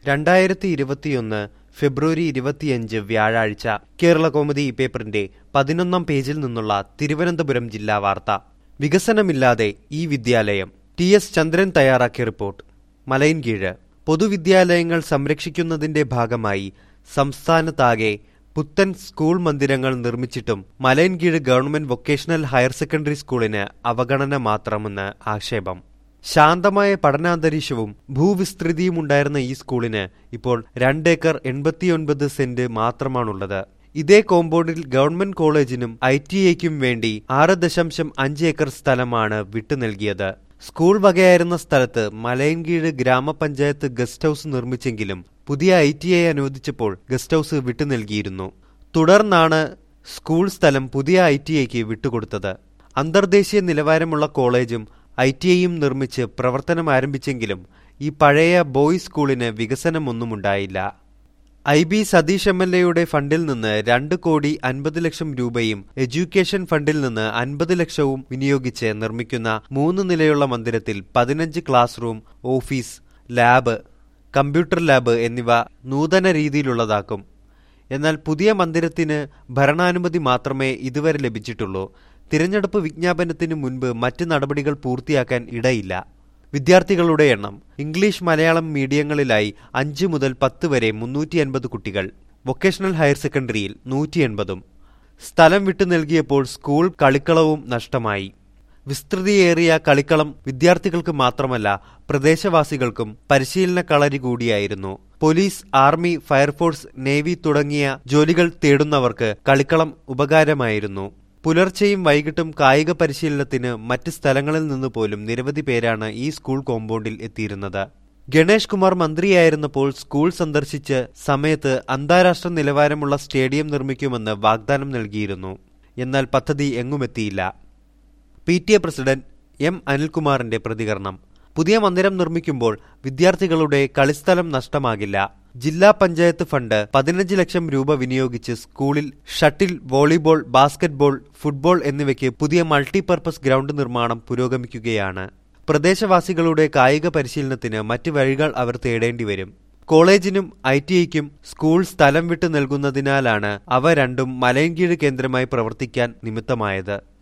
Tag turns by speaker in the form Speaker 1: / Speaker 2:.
Speaker 1: രണ്ടായിരത്തി ഇരുപത്തിയൊന്ന് ഫെബ്രുവരി ഇരുപത്തിയഞ്ച് വ്യാഴാഴ്ച കേരള കോമഡി ഈ പേപ്പറിന്റെ പതിനൊന്നാം പേജിൽ നിന്നുള്ള തിരുവനന്തപുരം ജില്ലാ വാർത്ത വികസനമില്ലാതെ ഈ വിദ്യാലയം ടി എസ് ചന്ദ്രൻ തയ്യാറാക്കിയ റിപ്പോർട്ട് മലയൻകീഴ് പൊതുവിദ്യാലയങ്ങൾ സംരക്ഷിക്കുന്നതിന്റെ ഭാഗമായി സംസ്ഥാനത്താകെ പുത്തൻ സ്കൂൾ മന്ദിരങ്ങൾ നിർമ്മിച്ചിട്ടും Malayinkeezhu government vocational higher secondary സ്കൂളിന് അവഗണന മാത്രമെന്ന് ആക്ഷേപം ശാന്തമായ പഠനാന്തരീക്ഷവും ഭൂവിസ്തൃതിയും ഉണ്ടായിരുന്ന ഈ സ്കൂളിന് ഇപ്പോൾ രണ്ടേക്കർ എൺപത്തിയൊൻപത് സെന്റ് മാത്രമാണുള്ളത് ഇതേ കോമ്പൗണ്ടിൽ ഗവൺമെന്റ് കോളേജിനും ഐ ടി ഐക്കും വേണ്ടി ആറ് ദശാംശം അഞ്ച് ഏക്കർ സ്ഥലമാണ് വിട്ടു നൽകിയത് സ്കൂൾ വകയായിരുന്ന സ്ഥലത്ത് മലയൻകീഴ് ഗ്രാമപഞ്ചായത്ത് ഗസ്റ്റ് ഹൌസ് നിർമ്മിച്ചെങ്കിലും പുതിയ ഐ ടി ഐ അനുവദിച്ചപ്പോൾ ഗസ്റ്റ് ഹൌസ് വിട്ടു നൽകിയിരുന്നു തുടർന്നാണ് സ്കൂൾ സ്ഥലം പുതിയ ഐ ടി ഐക്ക് വിട്ടുകൊടുത്തത് അന്തർദേശീയ നിലവാരമുള്ള കോളേജും ഐ ടി ഐയും നിർമ്മിച്ച് പ്രവർത്തനം ആരംഭിച്ചെങ്കിലും ഈ പഴയ ബോയ്സ് സ്കൂളിന് വികസനമൊന്നുമുണ്ടായില്ല I B Satheesh M L എയുടെ ഫണ്ടിൽ നിന്ന് രണ്ട് കോടി അൻപത് ലക്ഷം രൂപയും എഡ്യൂക്കേഷൻ ഫണ്ടിൽ നിന്ന് അൻപത് ലക്ഷവും വിനിയോഗിച്ച് നിർമ്മിക്കുന്ന മൂന്ന് നിലയുള്ള മന്ദിരത്തിൽ പതിനഞ്ച് class room office lab computer lab എന്നിവ നൂതന രീതിയിലുള്ളതാക്കും എന്നാൽ പുതിയ മന്ദിരത്തിന് ഭരണാനുമതി മാത്രമേ ഇതുവരെ ലഭിച്ചിട്ടുള്ളൂ തിരഞ്ഞെടുപ്പ് വിജ്ഞാപനത്തിന് മുൻപ് മറ്റ് നടപടികൾ പൂർത്തിയാക്കാൻ ഇടയില്ല വിദ്യാർത്ഥികളുടെ എണ്ണം ഇംഗ്ലീഷ് മലയാളം മീഡിയങ്ങളിലായി അഞ്ച് മുതൽ പത്ത് വരെ മുന്നൂറ്റി എൺപത് കുട്ടികൾ വൊക്കേഷണൽ ഹയർ സെക്കൻഡറിയിൽ നൂറ്റി എൺപതും സ്ഥലം വിട്ടു നൽകിയപ്പോൾ സ്കൂൾ കളിക്കളവും നഷ്ടമായി വിസ്തൃതിയേറിയ കളിക്കളം വിദ്യാർത്ഥികൾക്ക് മാത്രമല്ല പ്രദേശവാസികൾക്കും പരിശീലന കളരി കൂടിയായിരുന്നു പോലീസ് ആർമി ഫയർഫോഴ്സ് നേവി തുടങ്ങിയ ജോലികൾ തേടുന്നവർക്ക് കളിക്കളം ഉപകാരമായിരുന്നു പുലർച്ചെയും വൈകിട്ടും കായിക പരിശീലനത്തിന് മറ്റ് സ്ഥലങ്ങളിൽ നിന്ന് പോലും നിരവധി പേരാണ് ഈ സ്കൂൾ കോമ്പൗണ്ടിൽ എത്തിയിരുന്നത് ഗണേഷ് കുമാർ മന്ത്രിയായിരുന്നപ്പോൾ സ്കൂൾ സന്ദർശിച്ച് സമയത്ത് അന്താരാഷ്ട്ര നിലവാരമുള്ള സ്റ്റേഡിയം നിർമ്മിക്കുമെന്ന് വാഗ്ദാനം നൽകിയിരുന്നു എന്നാൽ പദ്ധതി എങ്ങുമെത്തിയില്ല P T A president M അനിൽകുമാറിന്റെ പ്രതികരണം പുതിയ മന്ദിരം നിർമ്മിക്കുമ്പോൾ വിദ്യാർത്ഥികളുടെ കളിസ്ഥലം നഷ്ടമാകില്ല ജില്ലാ പഞ്ചായത്ത് ഫണ്ട് പതിനഞ്ച് ലക്ഷം രൂപ വിനിയോഗിച്ച് സ്കൂളിൽ ഷട്ടിൽ വോളിബോൾ ബാസ്കറ്റ്ബോൾ ഫുട്ബോൾ എന്നിവയ്ക്ക് പുതിയ മൾട്ടിപർപ്പസ് ഗ്രൗണ്ട് നിർമ്മാണം പുരോഗമിക്കുകയാണ് പ്രദേശവാസികളുടെ കായിക പരിശീലനത്തിന് മറ്റ് വഴികൾ അവർ തേടേണ്ടി വരും കോളേജിനും ഐ ടി ഐക്കും സ്കൂൾ സ്ഥലം വിട്ടു നൽകുന്നതിനാലാണ് അവ രണ്ടും മലയൻകീഴ് കേന്ദ്രമായി പ്രവർത്തിക്കാൻ നിമിത്തമായത്